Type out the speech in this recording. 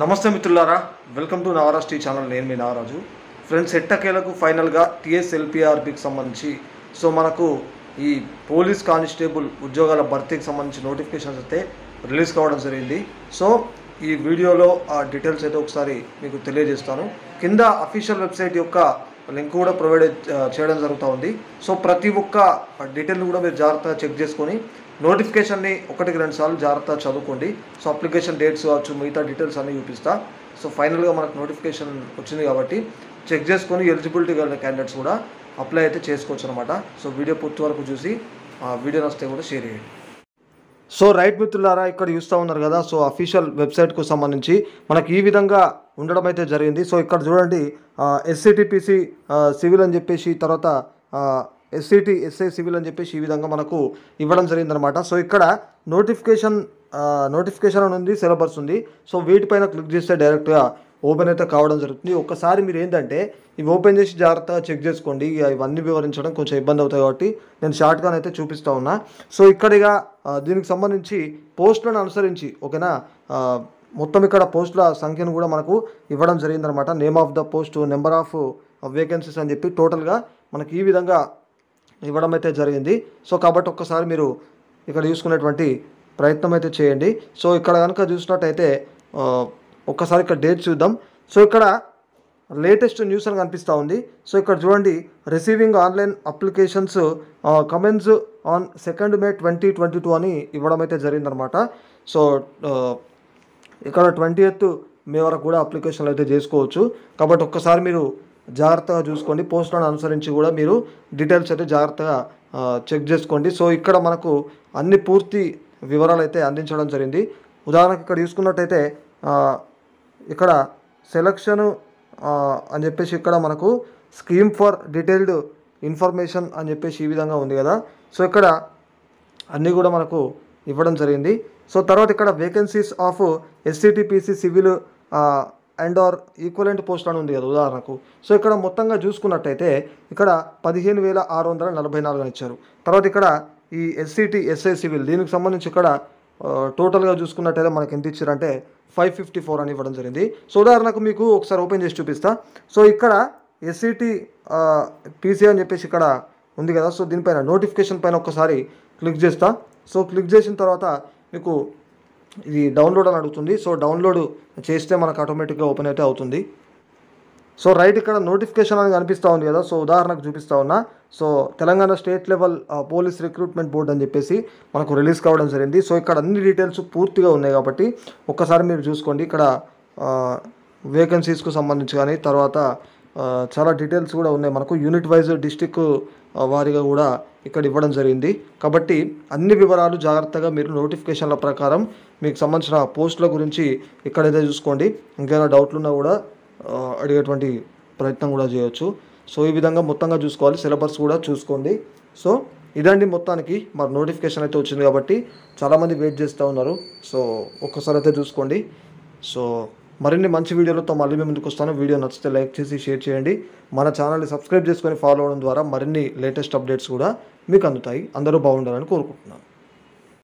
నమస్తే మిత్రులారా welcome to Navaraj T channel నేను మీ నాగరాజు ఫ్రెండ్స్ ఎట్టకేలకు ఫైనల్గా టీఎస్ ఎల్పిఆర్బికి సంబంధించి సో మనకు ఈ పోలీస్ కానిస్టేబుల్ ఉద్యోగాల భర్తీకి సంబంధించి నోటిఫికేషన్స్ అయితే రిలీజ్ కావడం జరిగింది సో ఈ వీడియోలో ఆ డీటెయిల్స్ అయితే ఒకసారి మీకు తెలియజేస్తాను కింద అఫీషియల్ వెబ్సైట్ యొక్క లింక్ కూడా ప్రొవైడ్ చేయడం జరుగుతూ ఉంది సో ప్రతి ఒక్క డీటెయిల్ని కూడా మీరు జాగ్రత్తగా చెక్ చేసుకొని నోటిఫికేషన్ని ఒకటికి రెండు సార్లు జాగ్రత్తగా చదువుకోండి సో అప్లికేషన్ డేట్స్ కావచ్చు మిగతా డీటెయిల్స్ అన్నీ చూపిస్తా సో ఫైనల్గా మనకు నోటిఫికేషన్ వచ్చింది కాబట్టి చెక్ చేసుకొని ఎలిజిబిలిటీ కలిగిన క్యాండిడేట్స్ కూడా అప్లై అయితే చేసుకోవచ్చు అనమాట సో వీడియో పూర్తి వరకు చూసి ఆ వీడియో నచ్చితే కూడా షేర్ చేయండి సో రైట్ మిత్రులారా ఇక్కడ చూస్తూ ఉన్నారు కదా సో అఫీషియల్ వెబ్సైట్కు సంబంధించి మనకి ఈ విధంగా ఉండడం అయితే జరిగింది సో ఇక్కడ చూడండి ఎస్సిటిపిసి సివిల్ అని చెప్పేసి తర్వాత ఎస్సిటి ఎస్ఐ సివిల్ అని చెప్పేసి ఈ విధంగా మనకు ఇవ్వడం జరిగిందనమాట సో ఇక్కడ నోటిఫికేషన్ నోటిఫికేషన్ అని ఉంది సిలబస్ ఉంది సో వీటిపైన క్లిక్ చేస్తే డైరెక్ట్గా ఓపెన్ అయితే కావడం జరుగుతుంది ఒక్కసారి మీరు ఏంటంటే ఇవి ఓపెన్ చేసి జాగ్రత్తగా చెక్ చేసుకోండి ఇక ఇవన్నీ వివరించడం కొంచెం ఇబ్బంది అవుతాయి కాబట్టి నేను షార్ట్గా అయితే చూపిస్తా ఉన్నా సో ఇక్కడిగా ఆ, దీనికి సంబంధించి పోస్టులను అనుసరించి ఓకేనా ఆ, మొత్తం ఇక్కడ పోస్టుల సంఖ్యను కూడా మనకు ఇవ్వడం జరిగిందనమాట name of the post number of vacancies అని చెప్పి టోటల్గా మనకి ఈ విధంగా ఇవ్వడం అయితే జరిగింది సో కాబట్టి ఒక్కసారి మీరు ఇక్కడ చూసుకునేటువంటి ప్రయత్నం అయితే చేయండి సో ఇక్కడ కనుక చూసినట్టయితే ఆ, ఒక్కసారి ఇక్కడ డేట్ చూద్దాం సో ఇక్కడ లేటెస్ట్ న్యూస్ అని కనిపిస్తూ ఉంది సో ఇక్కడ చూడండి receiving online applications commences on second May twenty twenty two అని ఇవ్వడం అయితే జరిగిందనమాట సో ఆ, ఇక్కడ ట్వంటీ ఎయిత్ మే వరకు కూడా అప్లికేషన్లు అయితే చేసుకోవచ్చు కాబట్టి ఒక్కసారి మీరు జాగ్రత్తగా చూసుకోండి పోస్టులను అనుసరించి కూడా మీరు డీటెయిల్స్ అయితే జాగ్రత్తగా ఆ, చెక్ చేసుకోండి సో ఇక్కడ మనకు అన్ని పూర్తి వివరాలు అయితే అందించడం జరిగింది ఉదాహరణకు ఇక్కడ చూసుకున్నట్టయితే ఆ, ఇక్కడ సెలక్షను అని చెప్పేసి ఇక్కడ మనకు స్కీమ్ ఫర్ డీటెయిల్డ్ ఇన్ఫర్మేషన్ అని చెప్పేసి ఈ విధంగా ఉంది కదా సో ఇక్కడ అన్నీ కూడా మనకు ఇవ్వడం జరిగింది సో తర్వాత ఇక్కడ vacancies of SCTPC civil and or equivalent post అని ఉంది కదా ఉదాహరణకు సో ఇక్కడ మొత్తంగా చూసుకున్నట్టయితే ఇక్కడ పదిహేను వేల ఆరు వందల నలభై నాలుగు అని ఇచ్చారు తర్వాత ఇక్కడ ఈ ఎస్సిటి ఎస్ఐ సివిల్ దీనికి సంబంధించి ఇక్కడ ఆ, టోటల్గా చూసుకున్నట్టయితే మనకి ఎంత ఇచ్చారంటే ఫైవ్ ఫిఫ్టీ ఫోర్ అని ఇవ్వడం జరిగింది సో ఉదాహరణకు మీకు ఒకసారి ఓపెన్ చేసి చూపిస్తా సో ఇక్కడ ఎస్సిటి పీసీ అని చెప్పేసి ఇక్కడ ఉంది కదా సో దీనిపైన నోటిఫికేషన్ పైన ఒక్కసారి క్లిక్ చేస్తా సో క్లిక్ చేసిన తర్వాత మీకు ఇది డౌన్లోడ్ అని అడుగుతుంది సో డౌన్లోడ్ చేస్తే మనకు ఆటోమేటిక్గా ఓపెన్ అయితే అవుతుంది సో రైట్ ఇక్కడ నోటిఫికేషన్ అని కనిపిస్తూ ఉంది కదా సో ఉదాహరణకు చూపిస్తా ఉన్నా సో తెలంగాణ స్టేట్ లెవెల్ ఆ, పోలీస్ రిక్రూట్మెంట్ బోర్డ్ అని చెప్పేసి మనకు రిలీజ్ కావడం జరిగింది సో ఇక్కడ అన్ని డీటెయిల్స్ పూర్తిగా ఉన్నాయి కాబట్టి ఒక్కసారి మీరు చూసుకోండి ఇక్కడ వేకెన్సీస్కు సంబంధించి కానీ తర్వాత ఆ, చాలా డీటెయిల్స్ కూడా ఉన్నాయి మనకు యూనిట్ వైజ్ డిస్టిక్ వారీగా కూడా ఇక్కడ ఇవ్వడం జరిగింది కాబట్టి అన్ని వివరాలు జాగ్రత్తగా మీరు నోటిఫికేషన్ల ప్రకారం మీకు సంబంధించిన పోస్టుల గురించి ఇక్కడైతే చూసుకోండి ఇంకేమైనా డౌట్లు ఉన్నా కూడా ఆ, అడిగేటువంటి ప్రయత్నం కూడా చేయొచ్చు సో ఈ విధంగా మొత్తంగా చూసుకోవాలి సిలబస్ కూడా చూసుకోండి సో ఇదండి మొత్తానికి మరి నోటిఫికేషన్ అయితే వచ్చింది కాబట్టి చాలామంది వెయిట్ చేస్తూ ఉన్నారు సో ఒక్కసారి అయితే చూసుకోండి సో మరిన్ని మంచి వీడియోలతో మళ్ళీ మేము ముందుకు వస్తాను వీడియో నచ్చితే లైక్ చేసి షేర్ చేయండి మన ఛానల్ని సబ్స్క్రైబ్ చేసుకొని ఫాలో అవడం ద్వారా మరిన్ని లేటెస్ట్ అప్డేట్స్ కూడా మీకు అందుతాయి అందరూ బాగుండాలని కోరుకుంటున్నాను